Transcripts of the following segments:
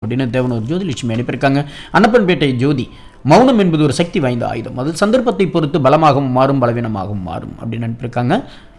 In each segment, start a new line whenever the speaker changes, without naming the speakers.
அப்படின்னு தேவனூர் ஜோதிலட்சுமி அனுப்பியிருக்காங்க அன்னப்பன்பேட்டை ஜோதி மௌனம் என்பது ஒரு சக்தி வாய்ந்த ஆயுதம் அது சந்தர்ப்பத்தை பொறுத்து பலமாகவும் மாறும் பலவீனமாகவும் மாறும் அப்படின்னு அனுப்பியிருக்காங்க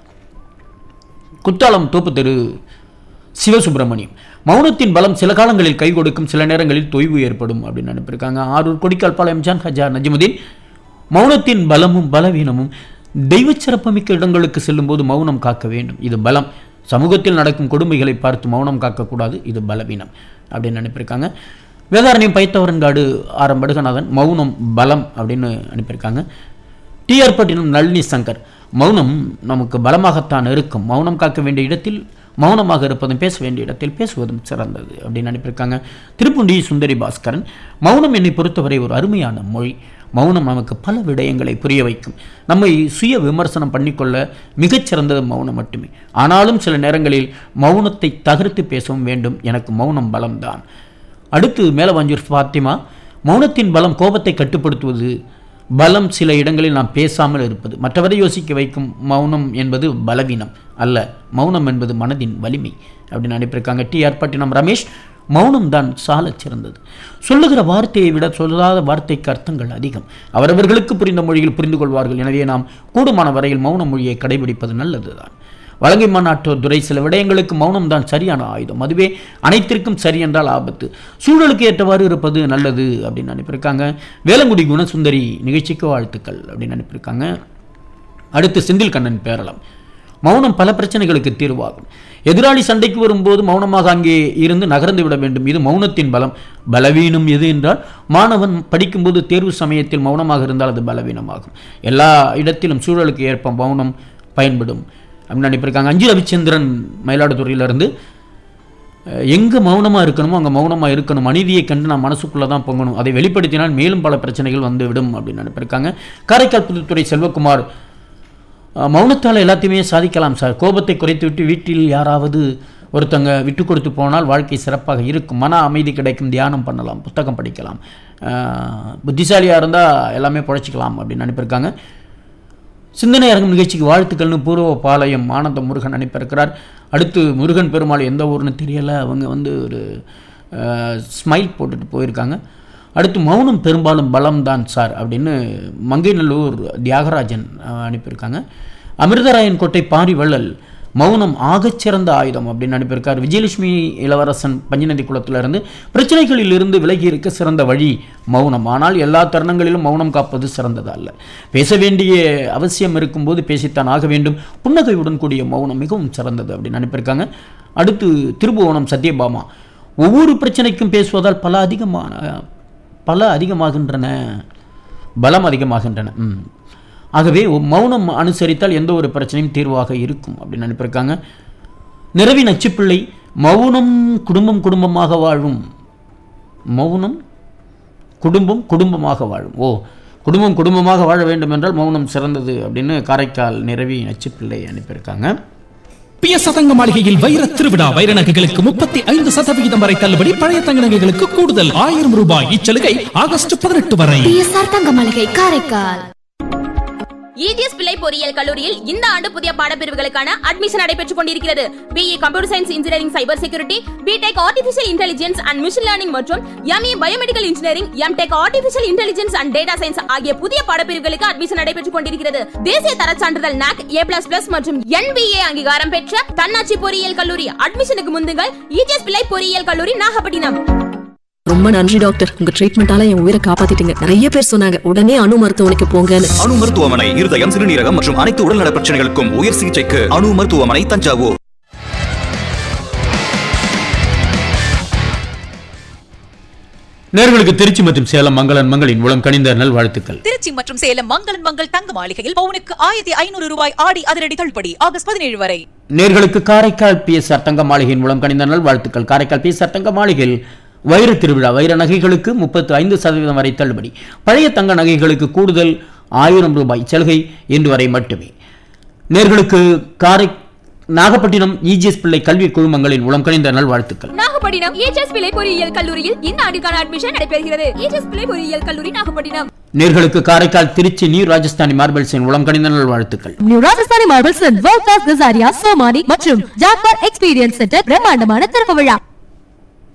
குத்தாலம் தோப்பு தெரு சிவசுப்பிரமணியம் மௌனத்தின் பலம் சில காலங்களில் கை கொடுக்கும் சில நேரங்களில் தொய்வு ஏற்படும் அப்படின்னு அனுப்பியிருக்காங்க ஆரூர் கொடிக்கால் பாளையம் ஜான் ஹஜா நஜிமுதீன் மௌனத்தின் பலமும் பலவீனமும் தெய்வச் சிறப்புமிக்க இடங்களுக்கு செல்லும்போது மௌனம் காக்க வேண்டும் இது பலம் சமூகத்தில் நடக்கும் கொடுமைகளை பார்த்து மௌனம் காக்கக்கூடாது இது பலவீனம் அப்படின்னு அனுப்பியிருக்காங்க வேதாரண்யம் பைத்தவரன்காடு ஆரம் படுகநாதன் மௌனம் பலம் அப்படின்னு அனுப்பியிருக்காங்க டிஆர் பட்டினம் நளினி சங்கர் மௌனம் நமக்கு பலமாகத்தான் இருக்கும் மௌனம் காக்க வேண்டிய இடத்தில் மௌனமாக இருப்பதும் பேச வேண்டிய இடத்தில் பேசுவதும் சிறந்தது அப்படின்னு அனுப்பியிருக்காங்க திருப்புண்டி சுந்தரி பாஸ்கரன் மௌனம் என்னை பொறுத்தவரை ஒரு அருமையான மொழி மௌனம் நமக்கு பல விடயங்களை புரிய வைக்கும் நம்மை சுய விமர்சனம் பண்ணிக்கொள்ள மிகச்சிறந்தது மௌனம் மட்டுமே ஆனாலும் சில நேரங்களில் மௌனத்தை தகர்த்து பேசவும் வேண்டும் எனக்கு மௌனம் பலம்தான் அடுத்து மேலவாஞ்சூர் ஃபாத்திமா மௌனத்தின் பலம் கோபத்தை கட்டுப்படுத்துவது பலம் சில இடங்களில் நாம் பேசாமல் இருப்பது மற்றவரை யோசிக்க வைக்கும் மௌனம் என்பது பலவீனம் அல்ல மௌனம் என்பது மனதின் வலிமை அப்படின்னு அனுப்பியிருக்காங்க டி ஆர் பட்டினம் ரமேஷ் மௌனம் தான் சாலச் சிறந்தது சொல்லுகிற வார்த்தையை விட சொல்லாத வார்த்தைக்கு அர்த்தங்கள் அதிகம் அவரவர்களுக்கு புரிந்த மொழியில் புரிந்து கொள்வார்கள் எனவே நாம் கூடுமான வரையில் மௌன மொழியை கடைபிடிப்பது நல்லதுதான் வழங்கை மாநாட்டோர் துறை சில விடயங்களுக்கு மௌனம் தான் சரியான ஆயுதம் அதுவே அனைத்திற்கும் சரி என்றால் ஆபத்து சூழலுக்கு ஏற்றவாறு இருப்பது நல்லது அப்படின்னு அனுப்பியிருக்காங்க வேலங்குடி குணசுந்தரி நிகழ்ச்சிக்கு வாழ்த்துக்கள் அப்படின்னு அனுப்பியிருக்காங்க அடுத்து செந்தில் கண்ணன் பேரளம் மௌனம் பல பிரச்சனைகளுக்கு தீர்வாகும் எதிராளி சண்டைக்கு வரும்போது மௌனமாக அங்கே இருந்து நகர்ந்து விட வேண்டும் இது மௌனத்தின் பலம் பலவீனம் எது என்றால் மாணவன் படிக்கும்போது தேர்வு சமயத்தில் மௌனமாக இருந்தால் அது பலவீனமாகும் எல்லா இடத்திலும் சூழலுக்கு ஏற்ப மௌனம் பயன்படும் அப்படின்னு அனுப்பியிருக்காங்க அஞ்சு ரவிச்சந்திரன் மயிலாடுதுறையிலிருந்து எங்கே மௌனமாக இருக்கணுமோ அங்கே மௌனமாக இருக்கணும் அநீதியை கண்டு நான் மனசுக்குள்ளே தான் பொங்கணும் அதை வெளிப்படுத்தினால் மேலும் பல பிரச்சனைகள் வந்து விடும் அப்படின்னு அனுப்பியிருக்காங்க காரைக்கால் புதுத்துறை செல்வகுமார் அஹ், மௌனத்தால் எல்லாத்தையுமே சாதிக்கலாம் சார் கோபத்தை குறைத்துவிட்டு வீட்டில் யாராவது ஒருத்தங்க விட்டு கொடுத்து போனால் வாழ்க்கை சிறப்பாக இருக்கும் மன அமைதி கிடைக்கும் தியானம் பண்ணலாம் புத்தகம் படிக்கலாம் அஹ், புத்திசாலியாக இருந்தால் எல்லாமே பொழைச்சிக்கலாம் அப்படின்னு அனுப்பியிருக்காங்க சிந்தனை அரங்கம் நிகழ்ச்சிக்கு வாழ்த்துக்கள்னு பூர்வ பாளையம் ஆனந்த முருகன் அனுப்பியிருக்கிறார் அடுத்து முருகன் பெருமாள் எந்த ஊர்னு தெரியலை அவங்க வந்து ஒரு ஸ்மைல் போட்டுட்டு போயிருக்காங்க அடுத்து மௌனம் பெரும்பாலும் பலம் தான் சார் அப்படின்னு மங்கைநல்லூர் தியாகராஜன் அஹ், அனுப்பியிருக்காங்க அமிர்தராயன் கோட்டை பாரி வள்ளல் மௌனம் ஆகச்சிறந்த ஆயுதம் அப்படின்னு அனுப்பியிருக்கார் விஜயலட்சுமி இளவரசன் பஞ்சநதி குளத்திலிருந்து பிரச்சனைகளில் இருந்து விலகி இருக்க சிறந்த வழி மௌனம் ஆனால் எல்லா தருணங்களிலும் மௌனம் காப்பது சிறந்தது அல்ல பேச வேண்டிய அவசியம் இருக்கும்போது பேசித்தான் ஆக வேண்டும் புன்னகையுடன் கூடிய மௌனம் மிகவும் சிறந்தது அப்படின்னு அனுப்பியிருக்காங்க அடுத்து திருபுவனம் சத்யபாமா ஒவ்வொரு பிரச்சனைக்கும் பேசுவதால் பல அதிகமான பல அதிகமாகின்றன பலம் அதிகமாகின்றன ம். ஆகவே ஒ- மௌனம் அனுசரித்தால் எந்த ஒரு பிரச்சனையும் தீர்வாக இருக்கும் அப்படின்னு அனுப்பியிருக்காங்க நிறவி நச்சுப்பிள்ளை மௌனம் குடும்பம் குடும்பமாக வாழும் மௌனம் குடும்பம் குடும்பமாக வாழும் ஓ குடும்பம் குடும்பமாக வாழ வேண்டும் என்றால் மௌனம் சிறந்தது அப்படின்னு காரைக்கால் நிறவி நச்சுப்பிள்ளை அனுப்பியிருக்காங்க
பிய சதங்க மாளிகையில் வைர திருவிழா வைர நகைகளுக்கு முப்பத்தி ஐந்து சதவிகிதம் வரை தள்ளுபடி பழைய தங்க நகைகளுக்கு கூடுதல் ஆயிரம் ரூபாய் இச்சலுகை ஆகஸ்ட் பதினெட்டு வரை
பிஎஸ்ஆர் தங்க மளிகை காரைக்கால்
இஜிஎஸ் பிள்ளை பொறியியல் கல்லூரியில் இந்த ஆண்டு புதிய பாடப்பிரிவுகளுக்கான அட்மிஷன் நடைபெற்றுக் கொண்டிருக்கிறது BE computer science engineering cyber security BTech artificial intelligence and machine learning மற்றும் ME biomedical engineering MTech artificial intelligence and data science ஆகிய புதிய பாடப்பிரிவுகளுக்கு அட்மிஷன் நடைபெற்றுக் கொண்டிருக்கிறது தேசிய தர சான்றிதழ் நாக் ஏ பிளஸ் பிளஸ் மற்றும் என்பிஏ அங்கீகாரம் பெற்ற தன்னாட்சி பொறியியல் கல்லூரி அட்மிஷனுக்கு முந்துங்கள் இஜிஎஸ் பிள்ளை பொறியியல் கல்லூரி நாகப்பட்டினம்
ரொம்ப நன்றி டாக்டர் உங்க ட்ரீட்மெண்டால என் உயிரை காப்பாத்திட்டீங்க நிறைய பேர் சொன்னாங்க உடனே அணு மருத்துவமனைக்கு போங்கன்னு
அணு மருத்துவமனை இருதயம் சிறுநீரகம் மற்றும் அனைத்து உடல்நல பிரச்சனைகளுக்கும் உயர் சிகிச்சைக்கு அணு மருத்துவமனை தஞ்சாவூர்
நேர்களுக்கு திருச்சி மற்றும் சேலம் மங்களன் மங்களின் உளம் கனிந்த நல்வாழ்த்துக்கள்
திருச்சி மற்றும் சேலம் மங்களன் மங்கள் தங்க மாளிகையில் பவுனுக்கு ஆயிரத்தி ஐநூறு ரூபாய் ஆடி அதிரடி தள்ளுபடி ஆகஸ்ட் பதினேழு வரை
நேர்களுக்கு காரைக்கால் பிஎஸ்ஆர் தங்க மாளிகையின் மூலம் கணிந்த நல்வாழ்த்துக்கள் காரைக்கால் பிஎஸ்ஆர் தங்க மாளிகையில் வைர திருவிழா வைர நகைகளுக்கு முப்பத்து ஐந்து சதவீதம் வரை தள்ளுபடி பழைய தங்க நகைகளுக்கு கூடுதல் ஆயிரம் ரூபாய் சலுகை இன்று வரை மட்டுமே நேர்களுக்கு காரை நாகப்பட்டினம் இஜிஎஸ் பிள்ளை கல்வி குழுமங்களின் உளம் கணிந்த நல்வாழ்த்துக்கள்
நாகப்பட்டினம் இஜிஎஸ் பிள்ளை பொறியியல் கல்லூரியில் இந்த ஆண்டுக்கான அட்மிஷன் நடைபெறுகிறது இஜிஎஸ் பிள்ளை பொறியியல் கல்லூரி நாகப்பட்டினம்
நேர்களுக்கு காரைக்கால் திருச்சி நியூ ராஜஸ்தானி மார்பல்ஸின் உளம் கணிந்த நல்வாழ்த்துக்கள்
new Rajasthani marbles world class Kajaria Somany மற்றும் ஜாக்பார் எக்ஸ்பீரியன்ஸ் சென்டர் பிரம்மாண்டமான திறப்பு விழா